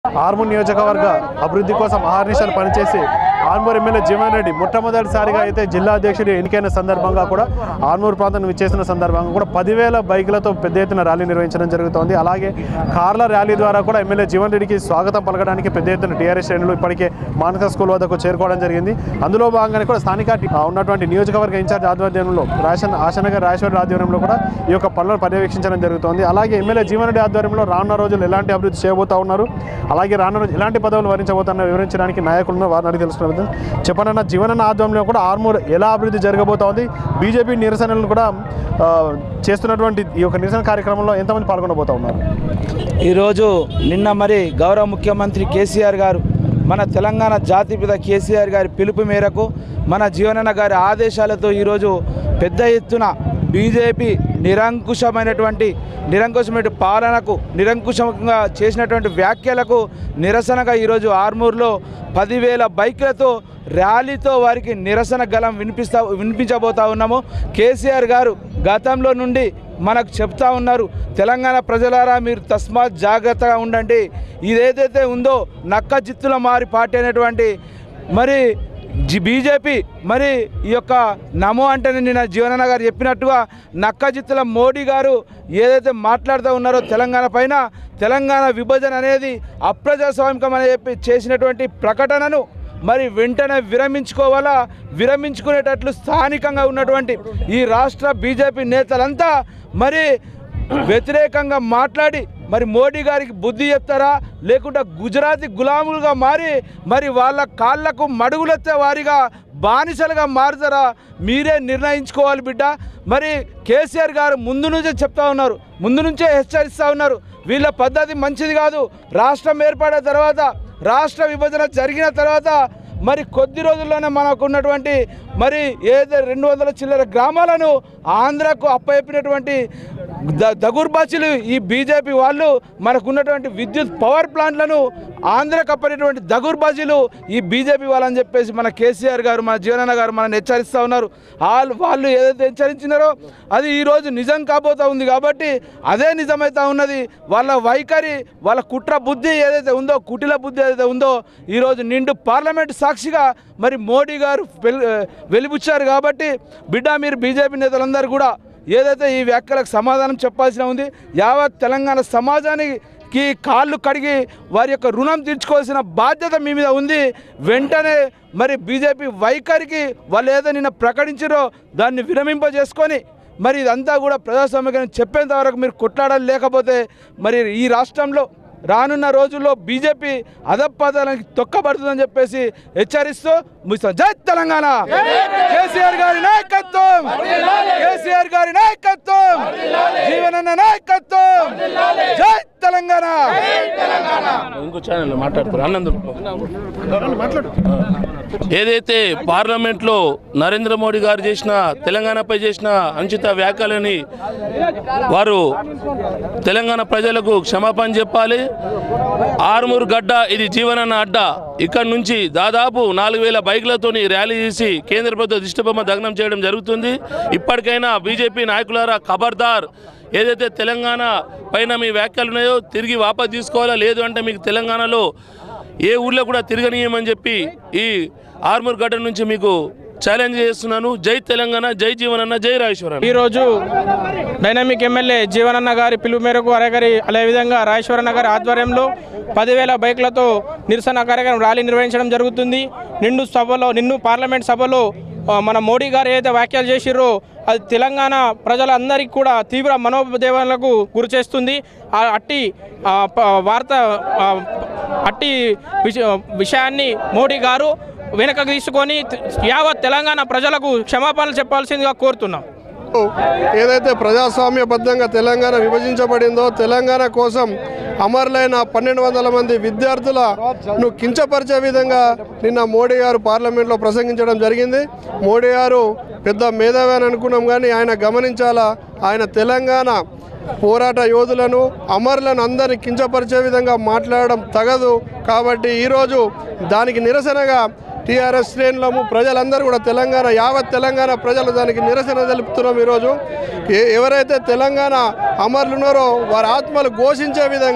ఆర్మూర్ నియోజకవర్గ అభివృద్ధి కోసం అహర్నిశలు పనిచేసి ఆర్మూర్ ఎమ్మెల్యే జీవన్ రెడ్డి మొట్టమొదటిసారిగా అయితే జిల్లా అధ్యక్షుడు ఎన్నికైన సందర్భంగా కూడా ఆర్మూర్ ప్రాంతం విచ్చేసిన సందర్భంగా కూడా పదివేల బైకులతో పెద్ద ఎత్తున ర్యాలీ నిర్వహించడం జరుగుతోంది అలాగే కార్ల ర్యాలీ ద్వారా కూడా ఎమ్మెల్యే జీవన్ రెడ్డికి స్వాగతం పలకడానికి పెద్ద ఎత్తున టీఆర్ఎస్ శ్రేణులు ఇప్పటికే మానక స్కూల్ వద్దకు చేరుకోవడం జరిగింది అందులో భాగంగానే కూడా స్థానిక టి- ఆ ఉన్నటువంటి నియోజకవర్గ ఇన్ఛార్జ్ ఆధ్వర్యంలో రాషన్ ఆశనగర్ రాజేశ్వరి ఆధ్వర్యంలో కూడా ఈ యొక్క పనులను పర్యవేక్షించడం జరుగుతోంది అలాగే ఎమ్మెల్యే జీవన్ రెడ్డి ఆధ్వర్యంలో రానున్న రోజులు ఎలాంటి అభివృద్ధి చేయబోతా ఉన్నారు అలాగే రానున్న రోజు ఎలాంటి పదవులు వరించబోతున్నా వివరించడానికి నాయకులను వారిని అడిగి తెలుసుకున్నారు చెప్పనన్న జీవనన్న ఆధ్వర్యంలో కూడా ఆర్మూర్ ఎలా అభివృద్ధి జరగబోతోంది బీజేపీ నిరసనలు కూడా ఆ, చేస్తున్నటువంటి ఈ యొక్క నిరసన కార్యక్రమంలో ఎంతమంది పాల్గొనబోతా ఉన్నారు ఈరోజు నిన్న మరి గౌరవ ముఖ్యమంత్రి కేసీఆర్ గారు మన తెలంగాణ జాతిపిత కేసీఆర్ గారి పిలుపు మేరకు మన జీవనన్న గారి ఆదేశాలతో ఈరోజు పెద్ద ఎత్తున బీజేపీ నిరంకుశమైనటువంటి నిరంకుశమైన పాలనకు నిరంకుశంగా చేసినటువంటి వ్యాఖ్యలకు నిరసనగా ఈరోజు ఆర్మూర్లో పదివేల బైక్లతో ర్యాలీతో వారికి నిరసన గలం వినిపిస్తా వినిపించబోతా ఉన్నాము కేసీఆర్ గారు గతంలో నుండి మనకు చెప్తా ఉన్నారు తెలంగాణ ప్రజలారా మీరు తస్మాత్ జాగ్రత్తగా ఉండండి ఇదేదైతే ఉందో నక్క జిత్తుల మారి పార్టీ అనేటువంటి మరి జి బీజేపీ మరి ఈ యొక్క నమో అంటే నిన్న జీవనన్న గారు చెప్పినట్టుగా నక్క జిత్తుల మోడీ గారు ఏదైతే మాట్లాడుతూ ఉన్నారో తెలంగాణ పైన తెలంగాణ విభజన అనేది అప్రజాస్వామికం అని చెప్పి చేసినటువంటి ప్రకటనను మరి వెంటనే విరమించుకోవాలా విరమించుకునేటట్లు స్థానికంగా ఉన్నటువంటి ఈ రాష్ట్ర బీజేపీ నేతలంతా మరి వ్యతిరేకంగా మాట్లాడి మరి మోడీ గారికి బుద్ధి చెప్తారా లేకుంటే గుజరాతీ గులాములుగా మారి మరి వాళ్ళ కాళ్ళకు మడుగులెత్తే వారిగా బానిసలుగా మారుతారా మీరే నిర్ణయించుకోవాలి బిడ్డ మరి కేసీఆర్ గారు ముందు నుంచే చెప్తా ఉన్నారు ముందు నుంచే హెచ్చరిస్తూ ఉన్నారు వీళ్ళ పద్ధతి మంచిది కాదు రాష్ట్రం ఏర్పడిన తర్వాత రాష్ట్ర విభజన జరిగిన తర్వాత మరి కొద్ది రోజుల్లోనే మనకు ఉన్నటువంటి మరి ఏదైతే రెండు వందల చిల్లర గ్రామాలను ఆంధ్రకు అప్పచెప్పినటువంటి ద దగుర్బాచులు ఈ బీజేపీ వాళ్ళు మనకున్నటువంటి విద్యుత్ పవర్ ప్లాంట్లను ఆంధ్రకు అప్పనేటువంటి దగుర్బాజీలు ఈ బీజేపీ వాళ్ళని చెప్పేసి మన కేసీఆర్ గారు మన జీవనన్న గారు మనల్ని హెచ్చరిస్తూ ఉన్నారు వాళ్ళు వాళ్ళు ఏదైతే హెచ్చరించినారో అది ఈరోజు నిజం కాబోతా ఉంది కాబట్టి అదే నిజమైతా ఉన్నది వాళ్ళ వైఖరి వాళ్ళ కుట్ర బుద్ధి ఏదైతే ఉందో కుటిల బుద్ధి ఏదైతే ఉందో ఈరోజు నిండు పార్లమెంట్ సాక్షిగా మరి మోడీ గారు వెల్- వెలిబుచ్చారు కాబట్టి బిడ్డ మీరు బీజేపీ నేతలందరూ కూడా ఏదైతే ఈ వ్యాఖ్యలకు సమాధానం చెప్పాల్సిన ఉంది యావత్ తెలంగాణ సమాజానికి కాళ్ళు కడిగి వారి యొక్క రుణం తీర్చుకోవాల్సిన బాధ్యత మీ మీద ఉంది వెంటనే మరి బీజేపీ వైఖరికి వాళ్ళు ఏదో నిన్న ప్రకటించారో దాన్ని విరమింపజేసుకొని మరి ఇదంతా కూడా ప్రజాస్వామ్యం చెప్పేంత వరకు మీరు కొట్లాడాలి లేకపోతే మరి ఈ రాష్ట్రంలో రానున్న రోజుల్లో బీజేపీ అధపదాలకి తొక్కబడుతుందని చెప్పేసి హెచ్చరిస్తూ ముగిస్తాం జై తెలంగాణ కేసీఆర్ గారి నాయకత్వం కేసీఆర్ గారి నాయకత్వం జీవనన్న నాయకత్వం జై తెలంగాణ ఇంకో ఛానల్ మాట్లాడుతారు అన్నందుకు ఏదైతే పార్లమెంట్లో నరేంద్ర మోడీ గారు చేసిన తెలంగాణపై చేసిన అంచిత వ్యాఖ్యలని వారు తెలంగాణ ప్రజలకు క్షమాపణ చెప్పాలి ఆరుమూరు గడ్డ ఇది జీవనన్న అడ్డ ఇక్కడ నుంచి దాదాపు నాలుగు వేల బైకులతోని ర్యాలీ చేసి కేంద్ర ప్రభుత్వ దిష్టబొమ్మ దగ్నం చేయడం జరుగుతుంది ఇప్పటికైనా బీజేపీ నాయకులారా ఖబర్దార్ ఏదైతే తెలంగాణ పైన మీ వ్యాఖ్యలు ఉన్నాయో తిరిగి వాపస్ తీసుకోవాలా లేదు అంటే మీకు తెలంగాణలో ఏ ఊర్లో కూడా తిరగనీయమని చెప్పి ఈ ఆర్మూర్ గడ్డ నుంచి మీకు ఛాలెంజ్ చేస్తున్నాను జై తెలంగాణ జై జీవనన్న జై రాజేశ్వరన్న ఈరోజు డైనమిక్ ఎమ్మెల్యే జీవనన్న గారి పిలుపు మేరకు అరగారి అదేవిధంగా రాజేశ్వరన్న గారి ఆధ్వర్యంలో పదివేల బైక్లతో నిరసన కార్యక్రమం ర్యాలీ నిర్వహించడం జరుగుతుంది నిండు సభలో నిన్ను పార్లమెంట్ సభలో ఆ, మన మోడీ గారు ఏదైతే వ్యాఖ్యలు చేసిర్రో అది తెలంగాణ ప్రజలందరికీ కూడా తీవ్ర మనోభావాలకు గురి చేస్తుంది ఆ అట్టి ఆ, ప- వార్త ఆ, అట్టి విష- విషయాన్ని మోడీ గారు వెనకకు తీసుకొని యావత్ తెలంగాణ ప్రజలకు క్షమాపణలు చెప్పాల్సిందిగా కోరుతున్నాం ఏదైతే ప్రజాస్వామ్యబద్ధంగా తెలంగాణ విభజించబడిందో తెలంగాణ కోసం అమరులైన పన్నెండు వందల మంది విద్యార్థులను కించపరిచే విధంగా నిన్న మోడీ గారు పార్లమెంట్లో ప్రసంగించడం జరిగింది మోడీ గారు పెద్ద మేధావి అని అనుకున్నాం కానీ ఆయన గమనించాలా ఆయన తెలంగాణ పోరాట యోధులను అమరులను అందరినీ కించపరిచే విధంగా మాట్లాడడం తగదు కాబట్టి ఈరోజు దానికి నిరసనగా టీఆర్ఎస్ శ్రేణులము ప్రజలందరూ కూడా తెలంగాణ యావత్ తెలంగాణ ప్రజలు దానికి నిరసన తెలుపుతున్నాం ఈరోజు ఏ- ఎవరైతే తెలంగాణ అమరులు ఉన్నారో వారి ఆత్మలు ఘోషించే విధంగా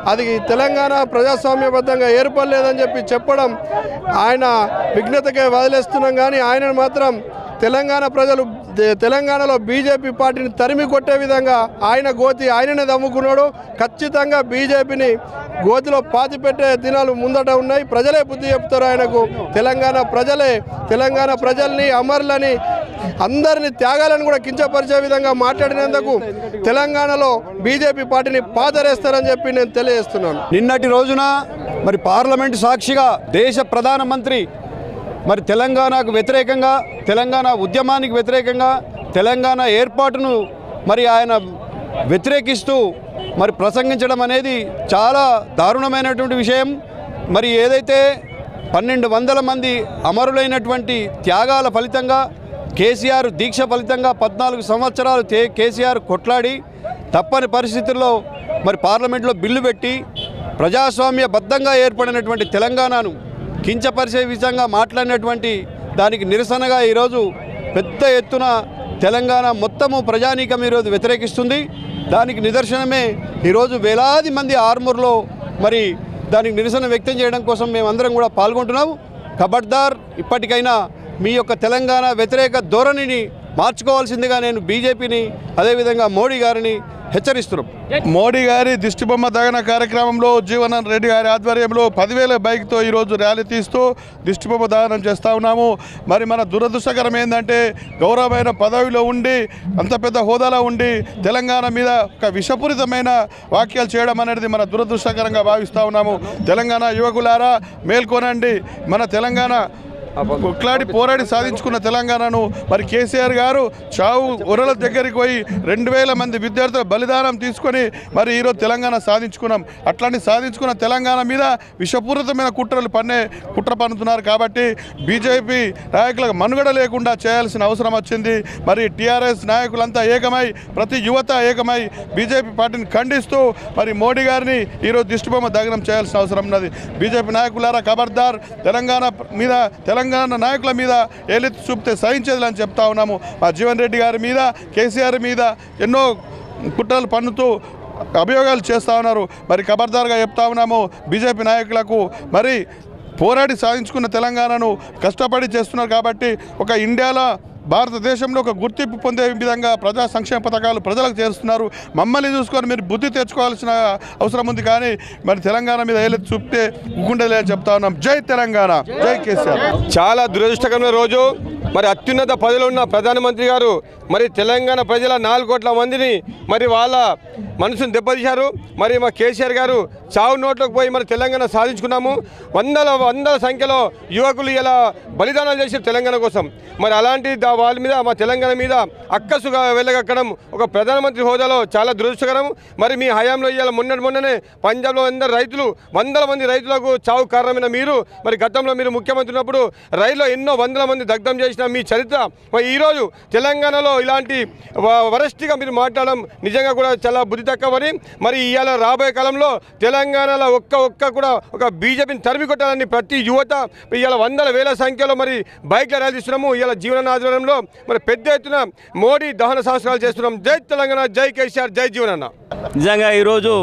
అది తెలంగాణ ప్రజాస్వామ్యబద్ధంగా ఏర్పడలేదని చెప్పి చెప్పడం ఆయన విఘ్నతకే వదిలేస్తున్నాం కానీ ఆయనను మాత్రం తెలంగాణ ప్రజలు దే- తెలంగాణలో బీజేపీ పార్టీని తరిమి కొట్టే విధంగా ఆయన గోతి ఆయననే దమ్ముకున్నాడు ఖచ్చితంగా బీజేపీని గోతిలో పాతి పెట్టే దినాలు ముందట ఉన్నాయి ప్రజలే బుద్ధి చెప్తారు ఆయనకు తెలంగాణ ప్రజలే తెలంగాణ ప్రజల్ని అమరులని అందరిని త్యాగాలను కూడా కించపరిచే విధంగా మాట్లాడినందుకు తెలంగాణలో బీజేపీ పార్టీని పాతరేస్తారని చెప్పి నేను తెలియజేస్తున్నాను నిన్నటి రోజున మరి పార్లమెంటు సాక్షిగా దేశ ప్రధానమంత్రి మరి తెలంగాణకు వ్యతిరేకంగా తెలంగాణ ఉద్యమానికి వ్యతిరేకంగా తెలంగాణ ఏర్పాటును మరి ఆయన వ్యతిరేకిస్తూ మరి ప్రసంగించడం అనేది చాలా దారుణమైనటువంటి విషయం మరి ఏదైతే పన్నెండు వందల మంది అమరులైనటువంటి త్యాగాల ఫలితంగా కేసీఆర్ దీక్ష ఫలితంగా పద్నాలుగు సంవత్సరాలు తే కేసీఆర్ కొట్లాడి తప్పని పరిస్థితుల్లో మరి పార్లమెంట్లో బిల్లు పెట్టి ప్రజాస్వామ్యబద్ధంగా ఏర్పడినటువంటి తెలంగాణను కించపరిచే విధంగా మాట్లాడినటువంటి దానికి నిరసనగా ఈరోజు పెద్ద ఎత్తున తెలంగాణ మొత్తము ప్రజానీకం ఈరోజు వ్యతిరేకిస్తుంది దానికి నిదర్శనమే ఈరోజు వేలాది మంది ఆర్మూర్లో మరి దానికి నిరసన వ్యక్తం చేయడం కోసం మేమందరం కూడా పాల్గొంటున్నాం ఖబర్దార్ ఇప్పటికైనా మీ యొక్క తెలంగాణ వ్యతిరేక ధోరణిని మార్చుకోవాల్సిందిగా నేను బీజేపీని అదేవిధంగా మోడీ గారిని హెచ్చరిస్తున్నాం మోడీ గారి దిష్టిబొమ్మ దగన కార్యక్రమంలో జీవనన్ రెడ్డి గారి ఆధ్వర్యంలో పదివేల బైక్తో ఈరోజు ర్యాలీ తీస్తూ దిష్టిబొమ్మ దహనం చేస్తూ ఉన్నాము మరి మన దురదృష్టకరం ఏంటంటే గౌరవమైన పదవిలో ఉండి అంత పెద్ద హోదాలో ఉండి తెలంగాణ మీద ఒక విషపూరితమైన వాక్యాలు చేయడం అనేది మన దురదృష్టకరంగా భావిస్తూ ఉన్నాము తెలంగాణ యువకులారా మేల్కొనండి మన తెలంగాణ కొట్లాడి పోరాడి సాధించుకున్న తెలంగాణను మరి కేసీఆర్ గారు చావు ఒరల దగ్గరికి పోయి రెండు వేల మంది విద్యార్థుల బలిదానం తీసుకొని మరి ఈరోజు తెలంగాణ సాధించుకున్నాం అట్లాంటి సాధించుకున్న తెలంగాణ మీద విషపూరితమైన కుట్రలు పన్నే కుట్ర పన్నుతున్నారు కాబట్టి బీజేపీ నాయకులకు మనుగడ లేకుండా చేయాల్సిన అవసరం వచ్చింది మరి టీఆర్ఎస్ నాయకులంతా ఏకమై ప్రతి యువత ఏకమై బీజేపీ పార్టీని ఖండిస్తూ మరి మోడీ గారిని ఈరోజు దిష్టిబొమ్మ దగ్నం చేయాల్సిన అవసరం ఉన్నది బీజేపీ నాయకులారా ఖబర్దార్ తెలంగాణ మీద తెలంగాణ నాయకుల మీద ఏలెత్తి చూపితే సహించేది అని చెప్తా ఉన్నాము మా జీవన్ రెడ్డి గారి మీద కేసీఆర్ మీద ఎన్నో కుట్రలు పన్నుతూ అభియోగాలు చేస్తూ ఉన్నారు మరి ఖబర్దార్గా చెప్తా ఉన్నాము బీజేపీ నాయకులకు మరి పోరాడి సాధించుకున్న తెలంగాణను కష్టపడి చేస్తున్నారు కాబట్టి ఒక ఇండియాలో భారతదేశంలో ఒక గుర్తింపు పొందే విధంగా ప్రజా సంక్షేమ పథకాలు ప్రజలకు చేరుస్తున్నారు మమ్మల్ని చూసుకొని మీరు బుద్ధి తెచ్చుకోవాల్సిన అవసరం ఉంది కానీ మరి తెలంగాణ మీద ఏలెత్తి చూపితే ఉగ్గుండలే అని చెప్తా ఉన్నాం జై తెలంగాణ జై కేసీఆర్ చాలా దురదృష్టకరమైన రోజు మరి అత్యున్నత పదవిలో ఉన్న ప్రధానమంత్రి గారు మరి తెలంగాణ ప్రజల నాలుగు కోట్ల మందిని మరి వాళ్ళ మనసును దెబ్బతీశారు మరి మా కేసీఆర్ గారు చావు నోట్లోకి పోయి మరి తెలంగాణ సాధించుకున్నాము వందల వందల సంఖ్యలో యువకులు ఇలా బలిదానాలు చేశారు తెలంగాణ కోసం మరి అలాంటి దా- వాళ్ళ మీద మా తెలంగాణ మీద అక్కసుగా వెళ్ళగక్కడం ఒక ప్రధానమంత్రి హోదాలో చాలా దురదృష్టకరం మరి మీ హయాంలో ఇవాళ మొన్నటి మొన్ననే పంజాబ్లో అందరు రైతులు వందల మంది రైతులకు చావు కారణమైన మీరు మరి గతంలో మీరు ముఖ్యమంత్రి ఉన్నప్పుడు రైల్లో ఎన్నో వందల మంది దగ్ధం చేసిన మీ చరిత్ర మరి ఈరోజు తెలంగాణలో ఇలాంటి వ- వరస్ట్గా మీరు మాట్లాడడం నిజంగా కూడా చాలా బుద్ధి తక్కువని మరి ఇవాళ రాబోయే కాలంలో తెలంగాణలో ఒక్క ఒక్క కూడా ఒక బీజేపీని తరిమి కొట్టాలని ప్రతి యువత ఇవాళ వందల వేల సంఖ్యలో మరి బైక్ల ర్యాలీ తీస్తున్నాము ఇవాళ జీవన ఆధ్వర్యంలో మరి పెద్ద ఎత్తున మోడీ దహన సంస్కారాలు చేస్తున్నాం జై తెలంగాణ జై కేసీఆర్ జై జీవనన్న నిజంగా ఈరోజు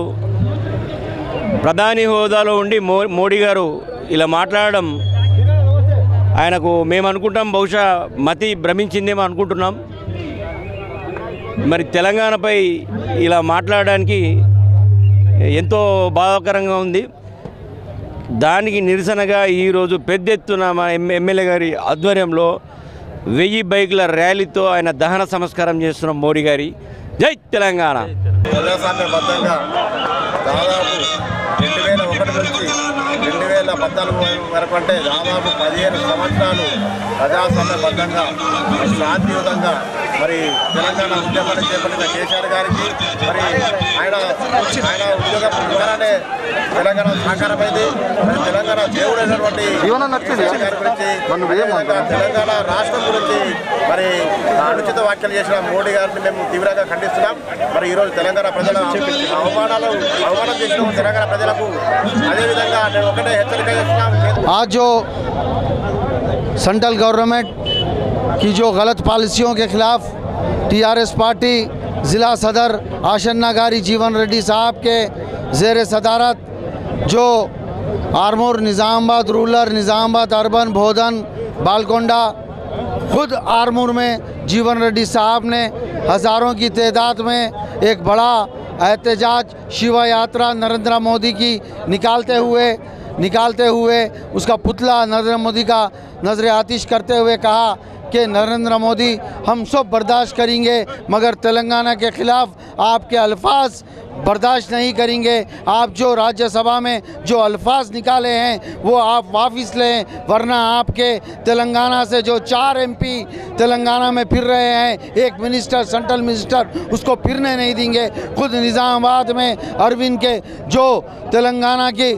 ప్రధాని హోదాలో ఉండి మో మోడీ గారు ఇలా మాట్లాడడం ఆయనకు మేము అనుకుంటాం బహుశా మతి భ్రమించిందేమో అనుకుంటున్నాం మరి తెలంగాణపై ఇలా మాట్లాడడానికి ఎంతో బాధాకరంగా ఉంది దానికి నిరసనగా ఈరోజు పెద్ద ఎత్తున మా ఎమ్ ఎమ్మెల్యే గారి ఆధ్వర్యంలో వెయ్యి బైకుల ర్యాలీతో ఆయన దహన సంస్కారం చేస్తున్న మోడీ గారి జై తెలంగాణ ప్రజాస్వామ్యబద్ధంగా దాదాపు రెండు వేల ఒకటి నుంచి రెండు వేల పద్నాలుగు వరకు అంటే దాదాపు పదిహేను సంవత్సరాలు ప్రజాస్వామ్యబద్ధంగా శాంతియుతంగా మరి తెలంగాణ ఉద్యమాన్ని చేపట్టిన కేసీఆర్ గారికి మరి ఆయన ఆయన ఉద్యోగం ద్వారానే తెలంగాణ సాకారమైంది మరి తెలంగాణ దేవుడైనటువంటి కేసీఆర్ గారి గురించి అదేవిధంగా తెలంగాణ రాష్ట్రం గురించి మరి అనుచిత వ్యాఖ్యలు చేసిన మోడీ గారిని మేము తీవ్రంగా ఖండిస్తున్నాం మరి ఈరోజు తెలంగాణ ప్రజల అవమానాలు అవమానం చేసిన తెలంగాణ ప్రజలకు అదేవిధంగా నేను ఒకటే హెచ్చరిక చేస్తున్నాం आज जो सेंट्रल गवर्नमेंट की जो गलत पॉलिसियों के खिलाफ टीआरएस पार्टी ज़िला सदर आशन्ना गारी जीवन रेड्डी साहब के जेर सदारत जो आरमोर निज़ामाबाद रूरल निज़ामाबाद अर्बन भोदन बालकोंडा खुद आरमूर में जीवन रेड्डी साहब ने हज़ारों की तादाद में एक बड़ा एहतजाज शिवा यात्रा नरेंद्र मोदी की निकालते हुए निकालते हुए उसका पुतला नरेंद्र मोदी का नजर आतिश करते हुए कहा कि नरेंद्र मोदी हम सब बर्दाश्त करेंगे मगर तेलंगाना के ख़िलाफ़ आपके अल्फाज बर्दाश्त नहीं करेंगे आप जो राज्यसभा में जो अल्फाज निकाले हैं वो आप वापस लें वरना आपके तेलंगाना से जो चार एमपी तेलंगाना में फिर रहे हैं एक मिनिस्टर सेंट्रल मिनिस्टर उसको फिरने नहीं देंगे खुद निज़ामाबाद में अरविंद के जो तेलंगाना की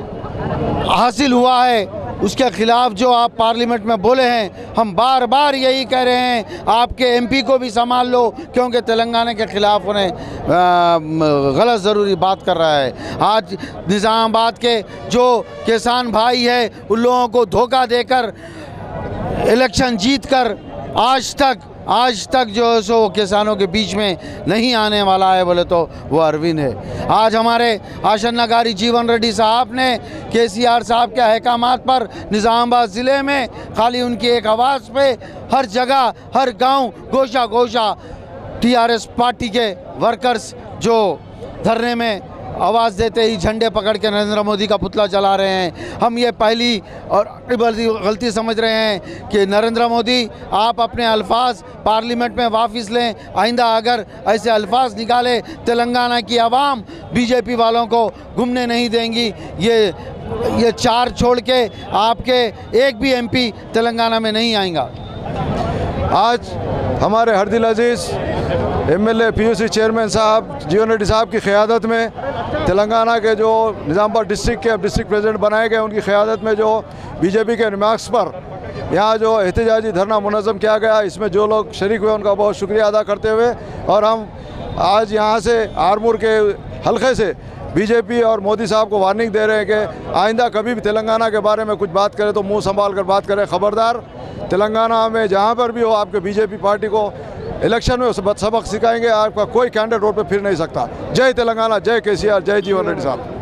हासिल हुआ है उसके खिलाफ जो आप पार्लियामेंट में बोले हैं हम बार बार यही कह रहे हैं आपके एमपी को भी संभाल लो क्योंकि तेलंगाना के खिलाफ उन्हें अ, गलत ज़रूरी बात कर रहा है आज निज़ामाबाद के जो किसान भाई है उन लोगों को धोखा देकर इलेक्शन जीत कर आज तक आज तक जो है सो किसानों के बीच में नहीं आने वाला है बोले तो वो अरविंद है आज हमारे आशन नगारी जीवन रेड्डी साहब ने के सी आर साहब के अहकाम पर निज़ामाबाद ज़िले में खाली उनकी एक आवाज़ पे हर जगह हर गांव गोशा गोशा टीआरएस पार्टी के वर्कर्स जो धरने में आवाज़ देते ही झंडे पकड़ के नरेंद्र मोदी का पुतला जला रहे हैं हम ये पहली और बड़ी गलती समझ रहे हैं कि नरेंद्र मोदी आप अपने अल्फाज पार्लियामेंट में वापस लें आइंदा अगर ऐसे अल्फाज निकाले तेलंगाना की आवाम बीजेपी वालों को घूमने नहीं देंगी ये ये चार छोड़ के आपके एक भी एमपी तेलंगाना में नहीं आएगा आज हमारे हरदिल अजीज़ एमएलए पीयूसी चेयरमैन साहब जीवन रेड्डी साहब की क़्यादत में तेलंगाना के जो निज़ामाबाद डिस्ट्रिक्ट के डिस्ट्रिक्ट प्रेसिडेंट बनाए गए उनकी क़्यादत में जो बीजेपी के रिमार्क्स पर यहाँ जो एहतजाजी धरना मुनज़म किया गया इसमें जो लोग शरीक हुए उनका बहुत शुक्रिया अदा करते हुए और हम आज यहाँ से आरमूर के हलके से बीजेपी और मोदी साहब को वार्निंग दे रहे हैं कि आइंदा कभी भी तेलंगाना के बारे में कुछ बात करें तो मुंह संभाल कर बात करें खबरदार तेलंगाना में जहाँ पर भी हो आपके बीजेपी पार्टी को इलेक्शन में सबक सिखाएंगे आपका कोई कैंडिडेट रोड पे फिर नहीं सकता जय तेलंगाना जय केसीआर जय जीवन रेड्डी साहब